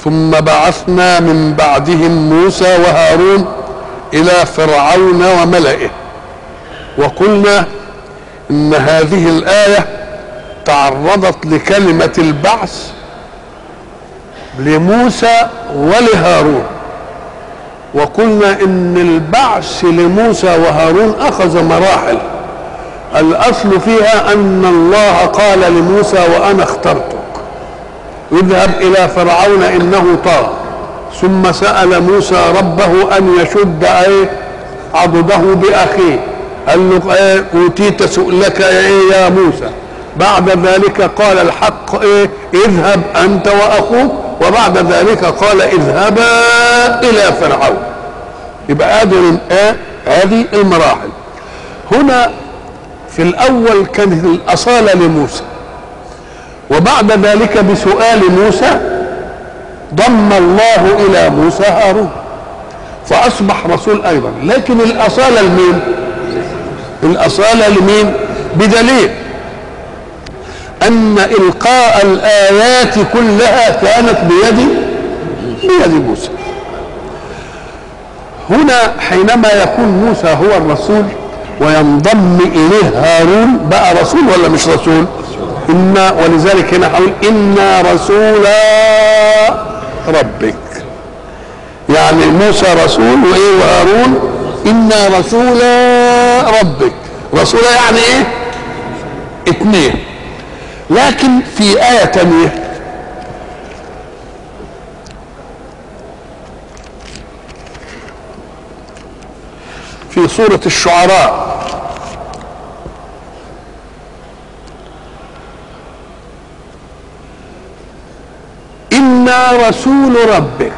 ثم بعثنا من بعدهم موسى وهارون الى فرعون وملئه وقلنا ان هذه الايه تعرضت لكلمه البعث لموسى ولهارون وقلنا ان البعث لموسى وهارون اخذ مراحل الاصل فيها ان الله قال لموسى وانا اخترتك اذهب الى فرعون انه طغى ثم سال موسى ربه ان يشد ايه عضده باخيه قال له ايه اوتيت سؤلك ايه يا موسى بعد ذلك قال الحق ايه اذهب انت واخوك وبعد ذلك قال اذهبا الى فرعون يبقى هذه ايه هذه المراحل هنا في الاول كانت الاصاله لموسى وبعد ذلك بسؤال موسى ضم الله الى موسى هارون فاصبح رسول ايضا لكن الاصاله لمين الاصاله لمين بدليل ان القاء الايات كلها كانت بيد بيد موسى هنا حينما يكون موسى هو الرسول وينضم اليه هارون بقى رسول ولا مش رسول إنا ولذلك هنا هقول إنا رسولا ربك يعني موسى رسول وإيه وهارون إنا رسولا ربك رسولا يعني إيه اثنين لكن في آية تانية في سورة الشعراء إنا رسول ربك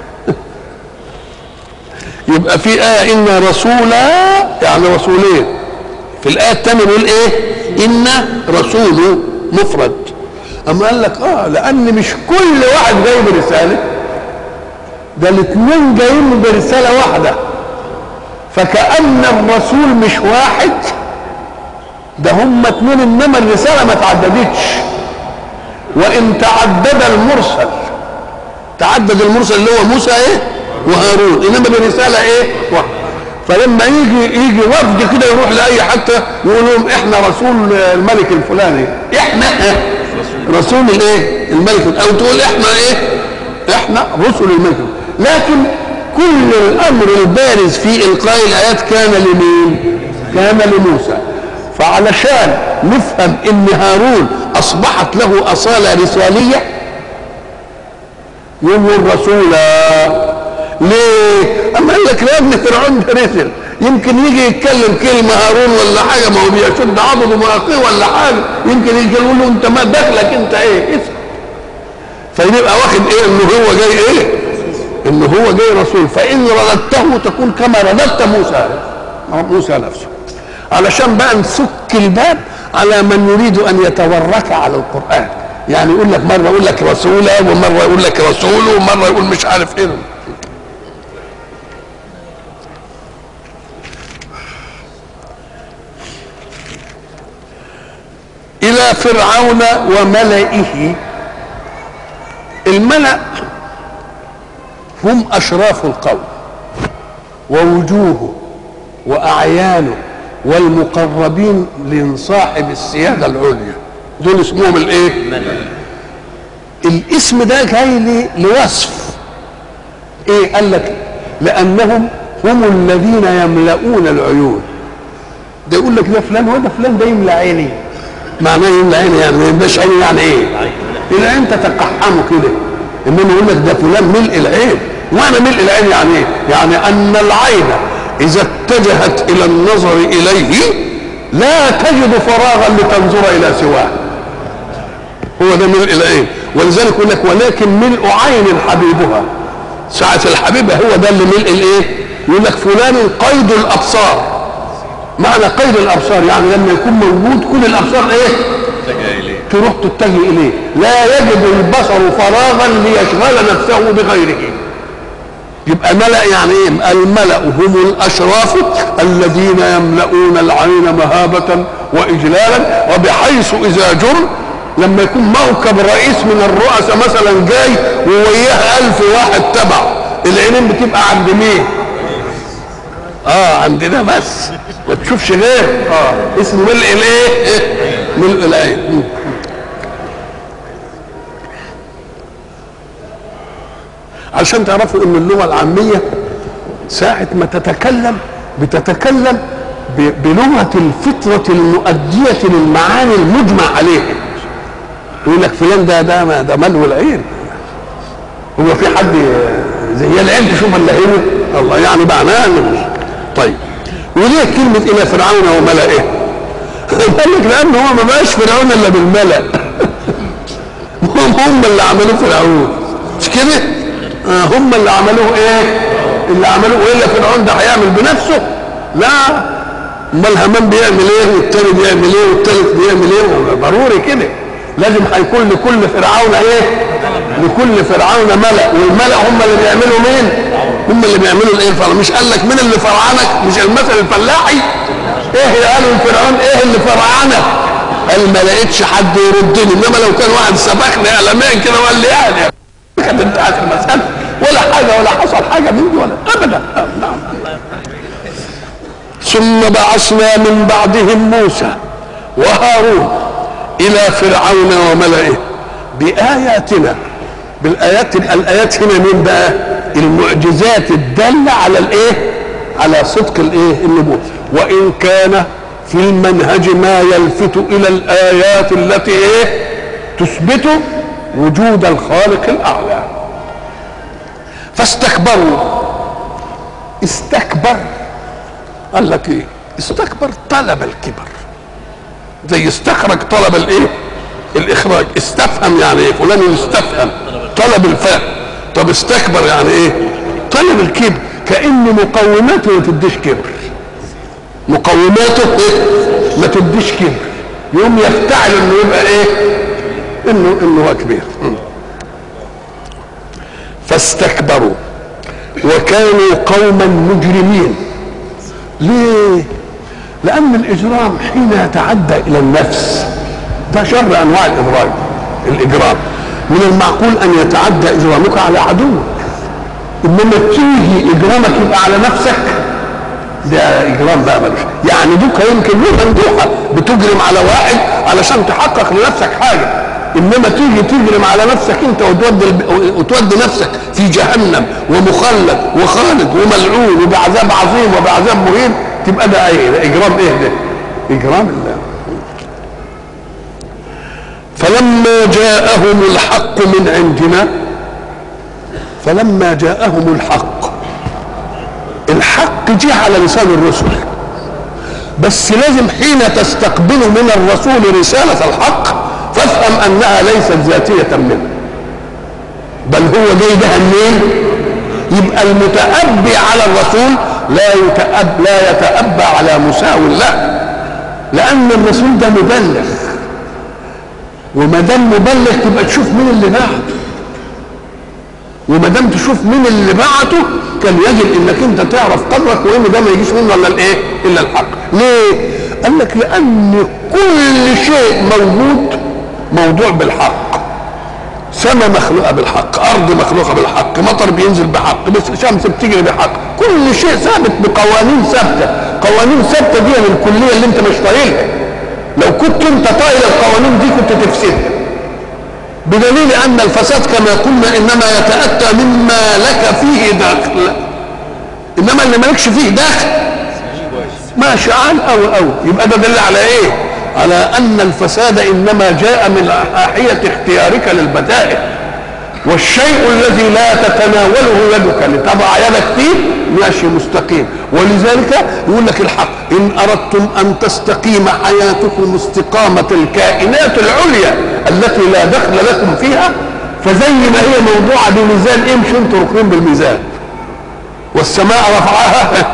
يبقى في آية إنا رسولا يعني رسولين في الآية الثانية بيقول إيه إنا رسول مفرد أما قال لك آه لأن مش كل واحد جاي برسالة ده الاثنين جايين برسالة واحدة فكأن الرسول مش واحد ده هم اتنين انما الرسالة ما تعددتش وان تعدد المرسل تعدد المرسل اللي هو موسى ايه وهارون انما برسالة ايه واحد فلما يجي يجي وفد كده يروح لاي حتى يقول لهم احنا رسول الملك الفلاني احنا رسول الايه الملك او تقول احنا ايه احنا رسل الملك لكن كل الامر البارز في القاء الايات كان لمين كان لموسى فعلشان نفهم ان هارون اصبحت له اصاله رساليه يقول رسولا ليه؟ اما قال لك يا ابن فرعون ده رسل يمكن يجي يتكلم كلمه هارون ولا حاجه ما هو بيشد عضده مراقيه ولا حاجه يمكن يجي يقول له انت ما دخلك انت ايه؟ اسم فيبقى واخد ايه انه هو جاي ايه؟ انه هو جاي رسول فان رددته تكون كما رددت موسى موسى نفسه علشان بقى نسك الباب على من يريد ان يتورك على القران يعني يقول لك مره يقول لك رسوله ومره يقول لك رسول ومره يقول مش عارف ايه الى فرعون وملئه الملأ هم اشراف القوم ووجوهه واعيانه والمقربين لصاحب السياده العليا دول اسمهم الايه الاسم ده جاي لي لوصف ايه قال لك لانهم هم الذين يملؤون العيون ده يقول لك ده فلان وده فلان ده يملى عيني معناه يملى عيني يعني ما يملاش عيني يعني ايه العين تتقحمه كده انما يقول لك ده فلان ملء العين وانا ملء العين يعني ايه يعني ان العين اذا اتجهت الى النظر اليه لا تجد فراغا لتنظر الى سواه هو ده ملء العين ولذلك يقول لك ولكن ملء عين حبيبها ساعة الحبيبة هو ده اللي ملء الايه يقول لك فلان قيد الابصار معنى قيد الابصار يعني لما يكون موجود كل الابصار ايه تروح تتجه اليه لا يجد البصر فراغا ليشغل نفسه بغيره يبقى ملأ يعني ايه الملأ هم الاشراف الذين يملؤون العين مهابة واجلالا وبحيث اذا جر لما يكون موكب رئيس من الرؤساء مثلا جاي ووياه ألف واحد تبعه العينين بتبقى عند مين اه عندنا بس ما تشوفش غير اه اسمه ملء الايه ملء العين عشان تعرفوا ان اللغه العاميه ساعه ما تتكلم بتتكلم بلغه الفطره المؤديه للمعاني المجمع عليها يقول لك فلان ده ده ده ملو العين هو في حد زي العين تشوف الا هنا الله يعني معناه طيب وليه كلمة إلى فرعون وملئه؟ قال لك لأن هو ما بقاش فرعون إلا بالملأ هم هم اللي عملوه فرعون مش كده؟ آه هم اللي عملوه إيه؟ اللي عملوه إلا فرعون ده هيعمل بنفسه؟ لا امال هامان بيعمل ايه والتاني بيعمل ايه والتالت بيعمل ايه ضروري كده لازم هيكون لكل فرعون ايه لكل فرعون ملأ والملأ هم اللي بيعملوا مين هم اللي بيعملوا الايه الفرع مش قال لك مين اللي فرعنك مش المثل الفلاحي ايه قالوا الفرعون ايه اللي فرعنك قال ما لقيتش حد يردني انما لو كان واحد سبقني اعلاميا كده وقال لي يعني كانت انتهت المساله ولا حاجه ولا حصل حاجه من دي ولا ابدا نعم ثم بعثنا من بعدهم موسى وهارون الى فرعون وملئه باياتنا بالايات الايات هنا مين بقى المعجزات الداله على الايه على صدق الايه النبوه وان كان في المنهج ما يلفت الى الايات التي ايه تثبت وجود الخالق الاعلى فاستكبروا استكبر قال لك ايه استكبر طلب الكبر زي استخرج طلب الايه الاخراج استفهم يعني ايه فلان يستفهم طلب الفهم طب استكبر يعني ايه طلب الكبر كان مقوماته ما تديش كبر مقوماته ايه ما تديش كبر يوم يفتعل انه يبقى ايه انه انه هو كبير فاستكبروا وكانوا قوما مجرمين ليه لان الاجرام حين يتعدى الى النفس ده شر انواع الاجرام الاجرام من المعقول ان يتعدى اجرامك على عدوك انما تيجي اجرامك يبقى على نفسك ده اجرام بقى ملوش يعني دوكا يمكن له مندوحه بتجرم على واحد علشان تحقق لنفسك حاجه انما تيجي تجرم على نفسك انت وتودي وتودي نفسك في جهنم ومخلد وخالد وملعون وبعذاب عظيم وبعذاب مهين تبقى ده ايه ده اجرام ايه ده اجرام الله فلما جاءهم الحق من عندنا فلما جاءهم الحق الحق جه على لسان الرسل بس لازم حين تستقبل من الرسول رسالة الحق فافهم انها ليست ذاتية منه بل هو جاي بها منين يبقى المتأبي على الرسول لا يتأب لا يتأبى على مساو له لأن الرسول ده مبلغ وما دام مبلغ تبقى تشوف مين اللي بعته وما دام تشوف مين اللي بعته كان يجب انك انت تعرف قدرك وان ده ما يجيش منه الا الايه؟ الا الحق. ليه؟ قال لك لان كل شيء موجود موضوع بالحق. سماء مخلوقه بالحق، ارض مخلوقه بالحق، مطر بينزل بحق، بس شمس بتجري بحق، كل شيء ثابت بقوانين ثابته، قوانين ثابته دي الكليه اللي انت مش طايلها. لو كنت انت طايل القوانين دي كنت تفسدها. بدليل ان الفساد كما قلنا انما يتاتى مما لك فيه دخل انما اللي مالكش فيه دخل ماشي عن او او يبقى ده دليل على ايه على ان الفساد انما جاء من ناحيه اختيارك للبدائل والشيء الذي لا تتناوله يدك لتضع يدك فيه ماشي مستقيم ولذلك يقول لك الحق ان اردتم ان تستقيم حياتكم استقامه الكائنات العليا التي لا دخل لكم فيها فزي ما هي موضوعه بميزان امشوا انتوا ركنين بالميزان والسماء رفعها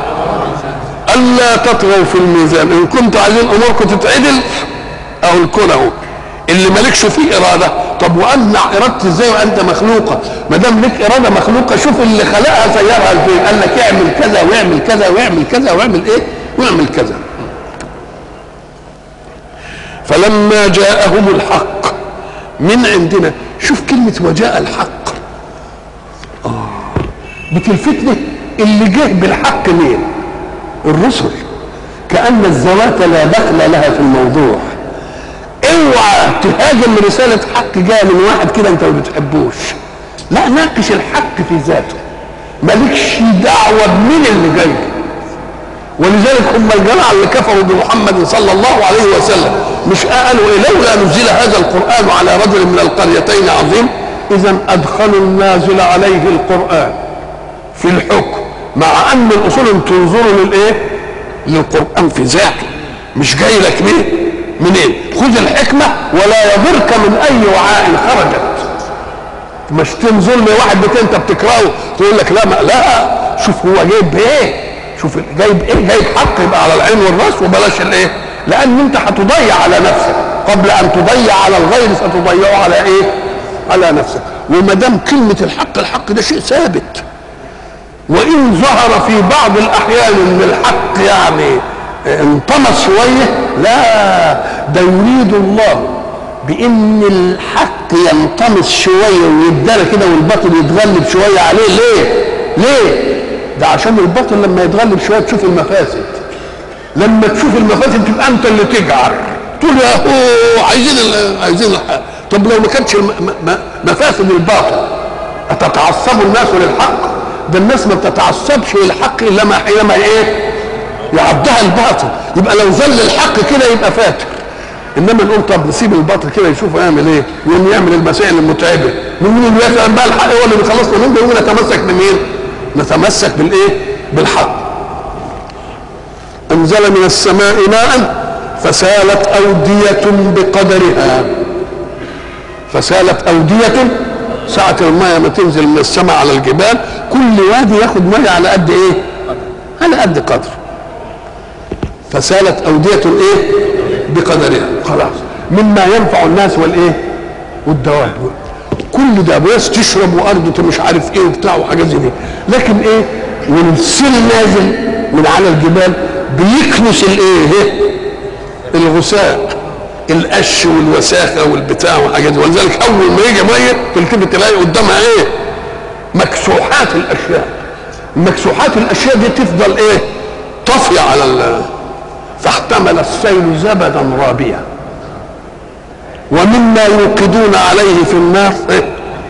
الا تطغوا في الميزان ان كنتوا عايزين اموركم تتعدل اهو الكون اهو اللي مالكش فيه اراده طب وامنع ارادتي ازاي وانت مخلوقه ما دام لك اراده مخلوقه شوف اللي خلقها سيرها لفين قال لك اعمل كذا واعمل كذا واعمل كذا واعمل ايه واعمل كذا فلما جاءهم الحق من عندنا شوف كلمة وجاء الحق آه بتلفتني اللي جه بالحق مين الرسل كأن الذوات لا دخل لها في الموضوع اوعى تهاجم رسالة حق جاية من واحد كده انت ما بتحبوش لا ناقش الحق في ذاته مالكش دعوة بمين اللي جاي ولذلك هم الجماعة اللي كفروا بمحمد صلى الله عليه وسلم مش قالوا إيه لولا نزل هذا القرآن على رجل من القريتين عظيم إذا أدخلوا النازل عليه القرآن في الحكم مع أن الأصول تنظر للإيه؟ للقرآن في ذاته مش جاي لك مين؟ منين؟ خذ الحكمة ولا يضرك من أي وعاء خرجت مش تنظر لواحد بيت انت بتكرهه تقول لك لا ما لا شوف هو جايب ايه شوف جايب ايه جايب حق يبقى على العين والراس وبلاش الايه لان انت هتضيع على نفسك قبل ان تضيع على الغير ستضيعه على ايه على نفسك وما دام كلمه الحق الحق ده شيء ثابت وان ظهر في بعض الاحيان ان الحق يعني انطمس شويه لا ده يريد الله بان الحق ينطمس شويه ويدار كده والباطل يتغلب شويه عليه ليه ليه ده عشان الباطل لما يتغلب شويه تشوف المفاسد لما تشوف المفاسد تبقى انت اللي تجعر تقول يا هو عايزين ال- عايزين الحق طب لو ما كانتش الم- م- م- مفاسد الباطل أتتعصب الناس للحق ده الناس ما بتتعصبش للحق الا ما حينما ايه يعدها الباطل يبقى لو زل الحق كده يبقى فاتر انما نقول طب نسيب الباطل كده يشوف يعمل ايه يقوم يعمل المسائل المتعبه مين اللي يفهم بقى الحق هو اللي بيخلصنا منه يقوم نتمسك بمين نتمسك بالايه بالحق انزل من السماء ماء فسالت اوديه بقدرها فسالت اوديه ساعة المية ما تنزل من السماء على الجبال كل وادي ياخد مية على قد ايه؟ على قد قدر فسالت أودية ايه؟ بقدرها خلاص مما ينفع الناس والايه؟ والدواب كل ده ناس تشرب وارض مش عارف ايه وبتاع وحاجات زي دي لكن ايه؟ والسيل نازل من على الجبال بيكنس الايه؟ إيه؟ الغثاء القش والوساخه والبتاع والحاجات دي ولذلك اول ما يجي ميه تلتفت تلاقي قدامها ايه؟ مكسوحات الاشياء مكسوحات الاشياء دي تفضل ايه؟ طافيه على ال فاحتمل السيل زبدا رابيا ومما يوقدون عليه في النار إيه؟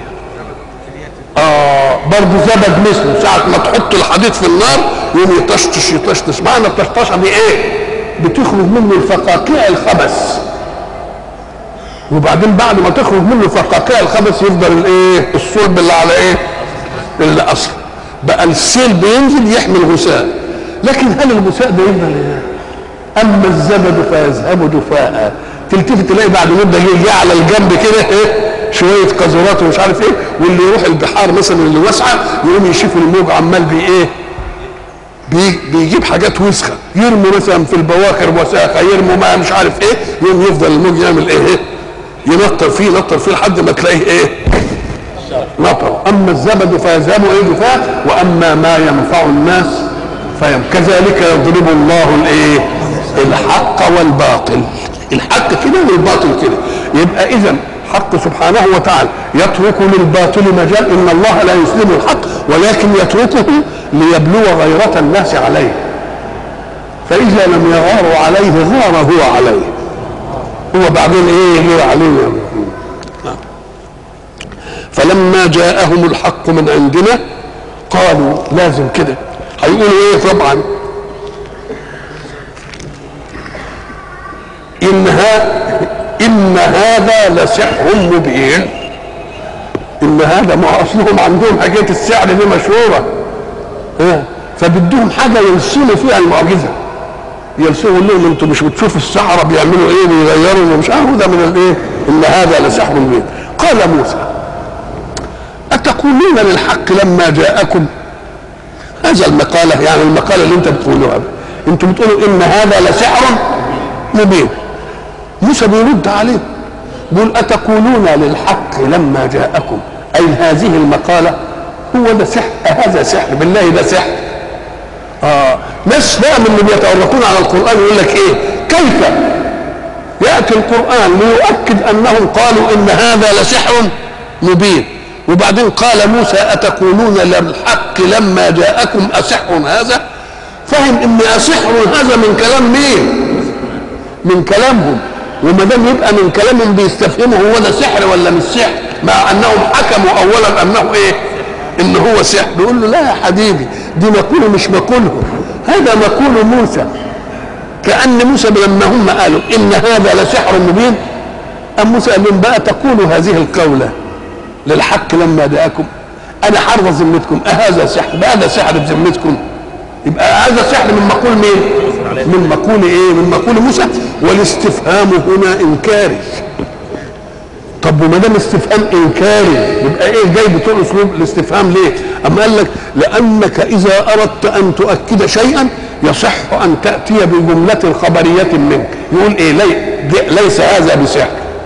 آه برضه زبد مثله ساعة ما تحط الحديد في النار يقوم يطشطش يطشطش معنى الطشطشة دي ايه؟ بتخرج منه الفقاقيع الخبث وبعدين بعد ما تخرج منه فقاقيع الخبث يفضل الايه؟ الصلب اللي على ايه؟ اللي اصل بقى السيل بينزل يحمل غثاء لكن هل الغثاء ده يفضل ايه؟ اما الزبد فيذهب دفاء تلتفت تلاقي بعد مده جه على الجنب كده ايه شويه قذورات ومش عارف ايه واللي يروح البحار مثلا اللي واسعه يقوم يشوف الموج عمال بي ايه بي بيجيب حاجات وسخه يرموا مثلا في البواخر وساخه يرموا ما مش عارف ايه يقوم يفضل الموج يعمل ايه, إيه؟ ينطر فيه ينطر فيه لحد ما تلاقيه ايه نطر اما الزبد فيذهب ايه دفاع واما ما ينفع الناس فيم كذلك يضرب الله الايه الحق والباطل الحق كده والباطل كده يبقى اذا حق سبحانه وتعالى يترك للباطل مجال ان الله لا يسلم الحق ولكن يتركه ليبلو غيرة الناس عليه فإذا لم يغاروا عليه غار هو عليه هو بعدين ايه يغير عليه فلما جاءهم الحق من عندنا قالوا لازم كده هيقولوا ايه طبعا ان ها ان هذا لسحر مبين ان هذا ما اصلهم عندهم حكايه السحر دي مشهوره ها فبدهم حاجه يرسلوا فيها المعجزه يرسلوا لهم انتوا مش بتشوفوا السحره بيعملوا ايه بيغيروا ومش عارف ده من الايه ان هذا لسحر مبين قال موسى أتقولون للحق لما جاءكم هذا المقالة يعني المقالة اللي انت بتقولوها انتم بتقولوا ان هذا لسحر مبين موسى بيرد عليه بيقول أتقولون للحق لما جاءكم أي هذه المقالة هو ده سحر هذا سحر بالله ده سحر آه ناس بقى من اللي بيتورطون على القرآن يقول لك ايه كيف ياتي القران ليؤكد انهم قالوا ان هذا لسحر مبين وبعدين قال موسى اتقولون للحق لما جاءكم اسحر هذا فهم ان اسحر هذا من كلام مين من كلامهم وما دام يبقى من كلامهم بيستفهموا هو ده سحر ولا مش سحر مع انهم حكموا اولا انه ايه ان هو سحر بيقول له لا يا حبيبي دي مقوله مش مقولهم هذا مقول موسى كان موسى لما هم قالوا ان هذا لسحر مبين ام موسى قال لهم بقى تقولوا هذه القوله للحق لما جاءكم انا حرض ذمتكم اهذا سحر بقى هذا سحر بذمتكم يبقى هذا سحر من مقول مين من مقول ايه من مقول موسى والاستفهام هنا انكاري طب وما دام استفهام انكاري يبقى ايه جاي بتقول اسلوب الاستفهام ليه؟ اما قال لك لانك اذا اردت ان تؤكد شيئا يصح ان تاتي بجمله خبريه منك يقول ايه لي ليس هذا بسحر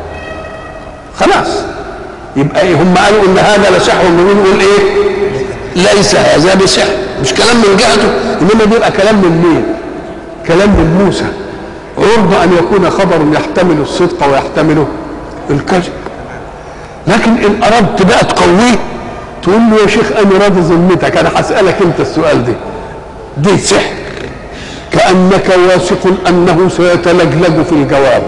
خلاص يبقى ايه هم قالوا ان هذا لسحر مبين يقول ايه ليس هذا بسحر مش كلام من جهته انما بيبقى كلام من مين كلام من موسى عرض ان يكون خبر يحتمل الصدق ويحتمل الكذب لكن ان اردت بقى تقويه تقول له يا شيخ انا راضي ذمتك انا هسالك انت السؤال ده دي سحر كانك واثق انه سيتلجلج في الجواب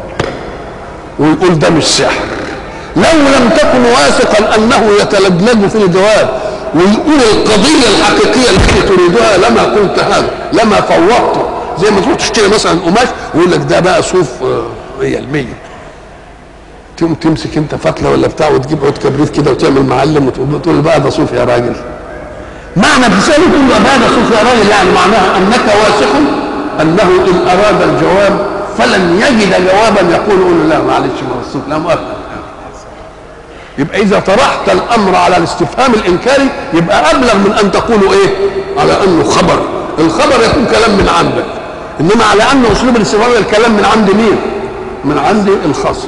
ويقول ده مش سحر لو لم تكن واثقا انه يتلجلج في الجواب ويقول القضيه الحقيقيه التي تريدها لما قلت هذا لما فوضته زي ما تروح تشتري مثلا قماش ويقول لك ده بقى صوف 100% تقوم تمسك انت فتله ولا بتاع وتجيب عود كبريت كده وتعمل معلم وتقول بقى ده صوف يا راجل معنى تساله تقول له بقى ده صوف يا راجل يعني معناها انك واثق انه ان اراد الجواب فلن يجد جوابا يقول له لا معلش ما هو الصوف لا مؤاخذه يبقى اذا طرحت الامر على الاستفهام الانكاري يبقى ابلغ من ان تقول ايه على انه خبر الخبر يكون كلام من عندك انما على ان اسلوب الاستفهام الكلام من عند مين من عند الخصم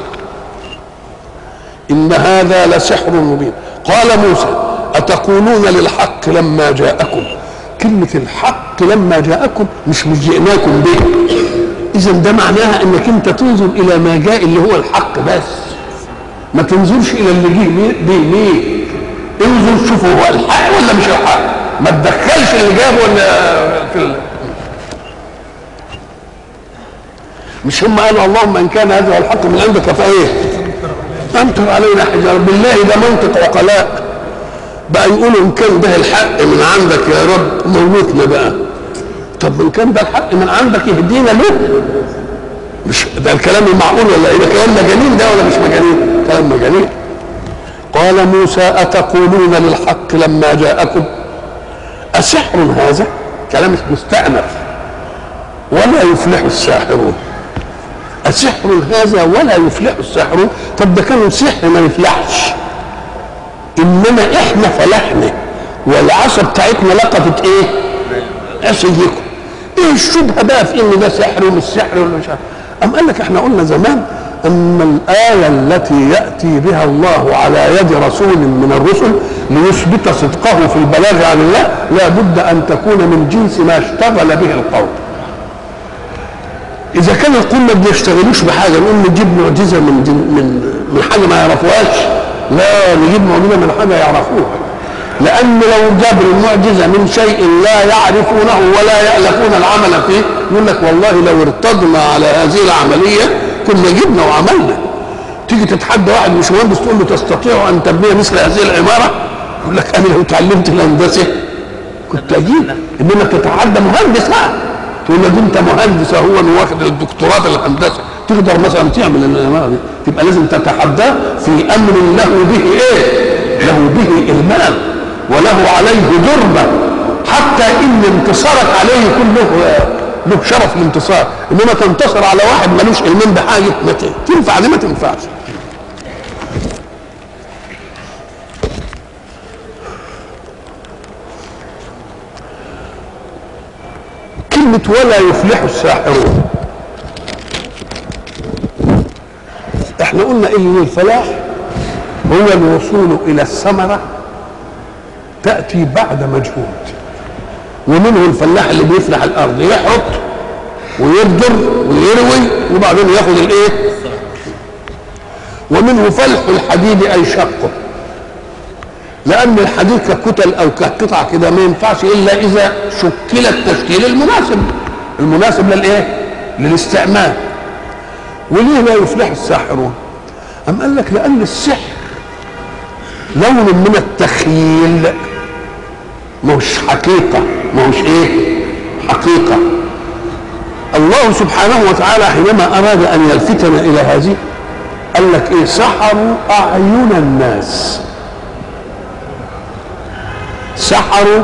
ان هذا لسحر مبين قال موسى اتقولون للحق لما جاءكم كلمة الحق لما جاءكم مش مش جئناكم به إذا ده معناها إنك أنت تنظر إلى ما جاء اللي هو الحق بس ما تنظرش الى اللي جه بيه ليه انظر شوف هو الحق ولا مش الحق ما تدخلش اللي جابه ولا في ال... مش هم قالوا اللهم ان كان هذا هو الحق من عندك فايه امطر علينا حجاره بالله ده منطق عقلاء بقى يقولوا ان كان ده الحق من عندك يا رب موتنا بقى طب ان كان ده الحق من عندك يهدينا له مش ده الكلام المعقول ولا ايه ده كلام مجانين ده ولا مش مجانين كلام مجانين قال موسى اتقولون للحق لما جاءكم اسحر هذا كلام مستأنف ولا يفلح الساحرون أسحر هذا ولا يفلح الساحرون طب ده كان سحر ما يفلحش انما احنا فلحنا والعصا بتاعتنا لقطت ايه اسيدكم ايه الشبهه بقى في ان ده سحر ومش سحر ولا مش عارف أم قال لك احنا قلنا زمان أن الآية التي يأتي بها الله على يد رسول من الرسل ليثبت صدقه في البلاغ عن الله لا بد أن تكون من جنس ما اشتغل به القوم إذا كان القوم ما بيشتغلوش بحاجة نقول نجيب معجزة من من من حاجة ما يعرفوهاش لا نجيب معجزة من حاجة يعرفوها لأن لو جاب المعجزة من شيء لا يعرفونه ولا يألفون العمل فيه يقول لك والله لو ارتضنا على هذه العملية كنا جبنا وعملنا تيجي تتحدى واحد مش مهندس تقول له تستطيع أن تبني مثل هذه العمارة يقول لك أنا لو تعلمت الهندسة كنت أجيب إنما تتحدى مهندس بقى تقول له أنت مهندس أهو واخد الدكتوراه في الهندسة تقدر مثلا تعمل العمارة دي تبقى لازم تتحداه في أمر له به إيه؟ له به إلمام وله عليه ضربة حتى ان انتصارك عليه يكون له له شرف الانتصار انما تنتصر على واحد ملوش علم بحاجه ما تنفع دي ما تنفعش كلمة ولا يفلح الساحرون احنا قلنا ان الفلاح هو الوصول الى الثمره تأتي بعد مجهود ومنه الفلاح اللي بيفلح الأرض يحرط ويبدر ويروي وبعدين ياخد الايه ومنه فلح الحديد اي شقه لان الحديد ككتل او كقطع كده ما ينفعش الا اذا شكل التشكيل المناسب المناسب للايه للاستعمال وليه لا يفلح الساحرون أم قال لك لأن السحر لون من التخيل مش حقيقة مش إيه حقيقة الله سبحانه وتعالى حينما أراد أن يلفتنا إلى هذه قال لك إيه سحروا أعين الناس سحروا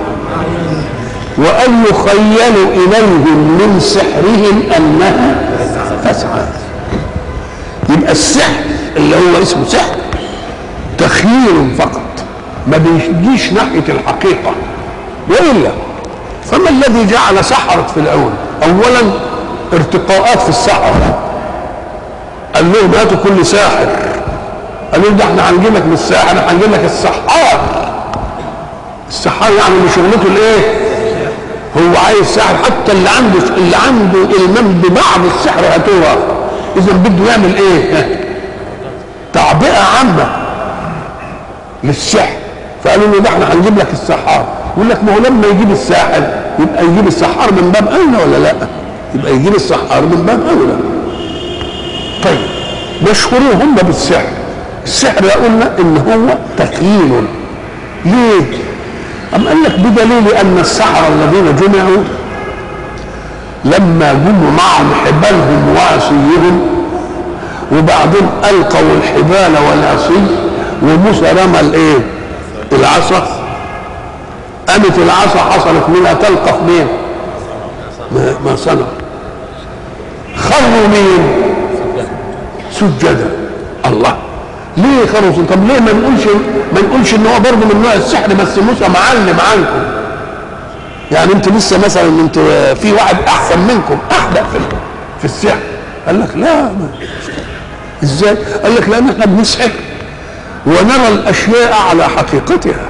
وأن يخيل إليهم من سحرهم أنها تسعى يبقى السحر اللي هو اسمه سحر تخيل فقط ما بيجيش ناحية الحقيقة وإلا فما الذي جعل سحرة في الأول أولا ارتقاءات في السحرة قال لهم هاتوا كل ساحر قال لهم ده احنا هنجيب لك من الساحر هنجيب لك السحار السحار يعني اللي شغلته الايه هو عايز سحر حتى اللي عنده اللي عنده المام ببعض السحر هاتوها اذا بده يعمل ايه تعبئه عامه للسحر فقالوا له ده احنا هنجيب لك السحار يقول لك ما هو لما يجيب الساحر يبقى يجيب السحار من باب اولى ولا لا يبقى يجيب السحار من باب اولى طيب مشهورين هم بالسحر السحر قلنا ان هو تخيل ليه أم قال لك بدليل أن السحرة الذين جمعوا لما جمعوا معهم حبالهم وعصيهم وبعدين ألقوا الحبال والعصي وموسى رمى الإيه؟ العصا قامت العصا حصلت منها تلقف مين؟ ما, ما صنع خروا مين؟ سجدا الله ليه خرجوا طب ليه ما نقولش ما نقولش ان هو برضه من نوع السحر بس موسى معلم عنكم يعني انتوا لسه مثلا انتوا في واحد احسن منكم احدق في في السحر قال لك لا ما. ازاي قال لك لان احنا بنسحر ونرى الاشياء على حقيقتها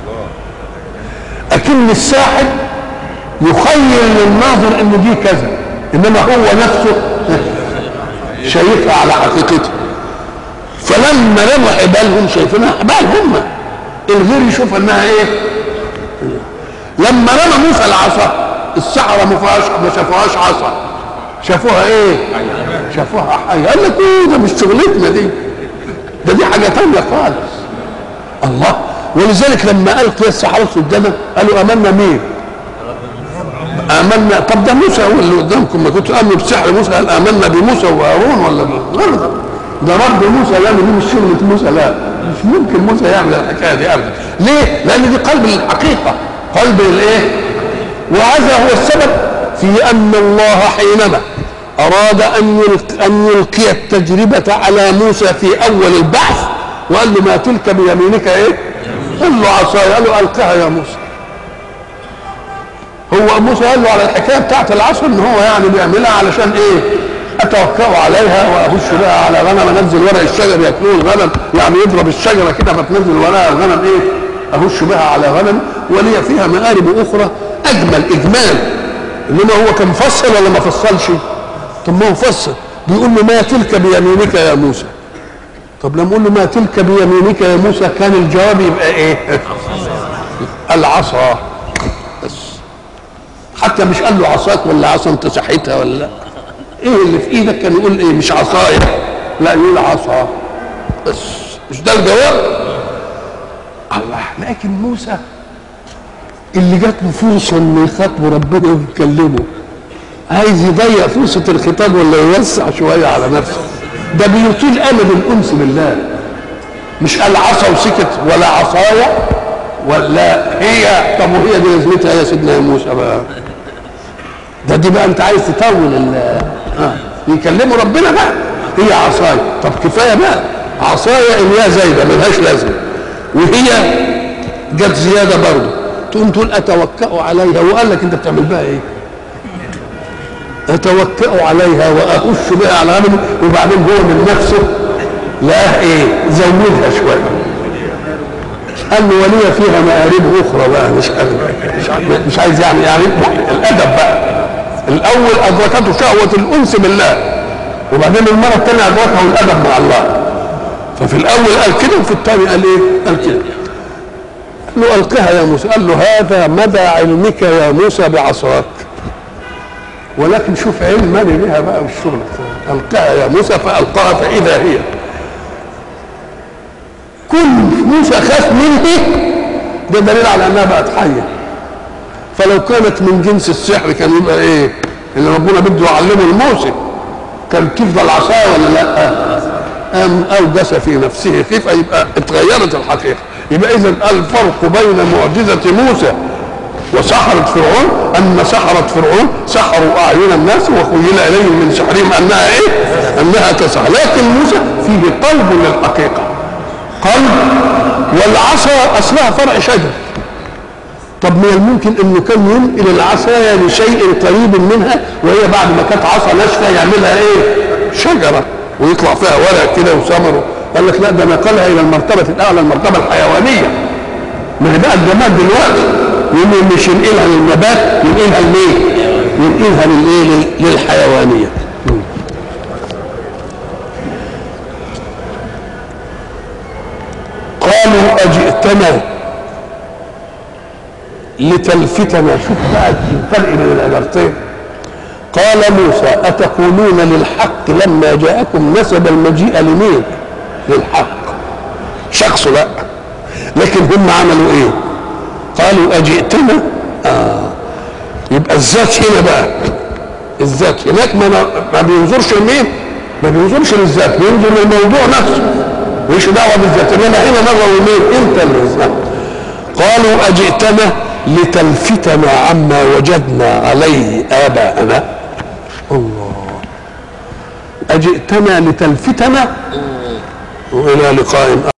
اكن الساحر يخيل للناظر ان دي كذا انما هو نفسه شايفها على حقيقتها فلما رموا حبالهم شايفينها حبال هم الغير يشوف انها ايه لما رمى موسى العصا السحرة ما فيهاش ما شافوهاش عصا شافوها ايه شافوها حية قال لك ايه ده مش شغلتنا دي ده دي حاجة تانية خالص الله ولذلك لما القي السحرة قدامه قالوا امنا مين امنا طب ده موسى هو اللي قدامكم ما كنتوا امنوا بسحر موسى قال امنا بموسى وهارون ولا غلط ده رب موسى يعمل دي مش شغلة موسى لا مش ممكن موسى يعمل الحكايه دي ابدا ليه؟ لان دي قلب الحقيقه قلب الايه؟ وهذا هو السبب في ان الله حينما اراد ان يلقي ان يلقي التجربه على موسى في اول البعث وقال له ما تلك بيمينك ايه؟ قال له عصاي قال له القها يا موسى هو موسى قال له على الحكايه بتاعت العصا ان هو يعني بيعملها علشان ايه؟ اتوكا عليها واهش بها على غنم انزل ورق الشجر ياكلوه الغنم يعني يضرب الشجره كده فتنزل وراها الغنم ايه؟ اهش بها على غنم ولي فيها مآرب اخرى اجمل اجمال انما هو كان مفصل ولا ما فصلش؟ طب ما هو فصل بيقول له ما تلك بيمينك يا موسى طب لما اقول له ما تلك بيمينك يا موسى كان الجواب يبقى ايه؟ العصا بس حتى مش قال له عصاك ولا عصا انت سحيتها ولا لا ايه اللي في ايدك كان يقول ايه مش عصايا لا يقول عصا بس مش ده الجواب الله لكن موسى اللي جات له فرصه انه يخاطبه ربنا ويكلمه عايز يضيع فرصه الخطاب ولا يوسع شويه على نفسه ده بيطيل امد الانس بالله مش قال عصا وسكت ولا عصايا ولا هي طب وهي دي لازمتها يا سيدنا يا موسى بقى ده دي بقى انت عايز تطول اه يكلموا ربنا بقى هي عصايا طب كفايه بقى عصايا ان هي زايده ملهاش لازمه وهي جت زياده برضه تقوم تقول اتوكأ عليها وقال لك انت بتعمل بها ايه؟ اتوكأ عليها واهش بها على غنم وبعدين هو من نفسه لا ايه زودها شويه قال له ولي فيها مآرب اخرى بقى مش مش مش عايز يعني يعني الادب بقى الاول ادركته شهوه الانس بالله وبعدين المره الثانيه ادركه الادب مع الله ففي الاول قال كده وفي الثاني قال ايه؟ قال كده قال له القها يا موسى قال له هذا مدى علمك يا موسى بعصاك ولكن شوف علمني بها بقى والشغل القها يا موسى فالقاها فاذا هي كل موسى خاف منه ده دليل على انها بقت حيه فلو كانت من جنس السحر كان يبقى ايه اللي ربنا بده يعلمه لموسى كان تفضل عصايه ولا لا أم أوجس في نفسه خيفة يبقى اتغيرت الحقيقة يبقى إذا الفرق بين معجزة موسى وسحرة فرعون أن سحرة فرعون سحروا أعين الناس وخيل إليهم من سحرهم أنها إيه؟ أنها تسعى لكن موسى فيه قلب للحقيقة قلب والعصا أصلها فرع شجر طب من الممكن انه كان ينقل العصايه لشيء قريب منها وهي بعد ما كانت عصا ناشفه يعملها ايه؟ شجره ويطلع فيها ورق كده وثمر قال لك لا ده نقلها الى المرتبه الاعلى المرتبه الحيوانيه ما هي بقى الجماد دلوقتي يقول مش ينقلها للنبات ينقلها لمين؟ ينقلها للايه؟ للحيوانيه قالوا اجئتنا لتلفتنا شوف بقى الفرق بين العبارتين قال موسى أتقولون للحق لما جاءكم نسب المجيء لمين للحق شخص لا لكن هم عملوا ايه قالوا أجئتنا آه. يبقى الذات هنا بقى الذات هناك ما, ما بينظرش لمين ما بينظرش للذات بينظر للموضوع نفسه مش دعوه بالذات انما هنا نظر لمين انت للذات قالوا أجئتنا لتلفتنا عما وجدنا عليه آباءنا الله أجئتنا لتلفتنا وإلى لقاء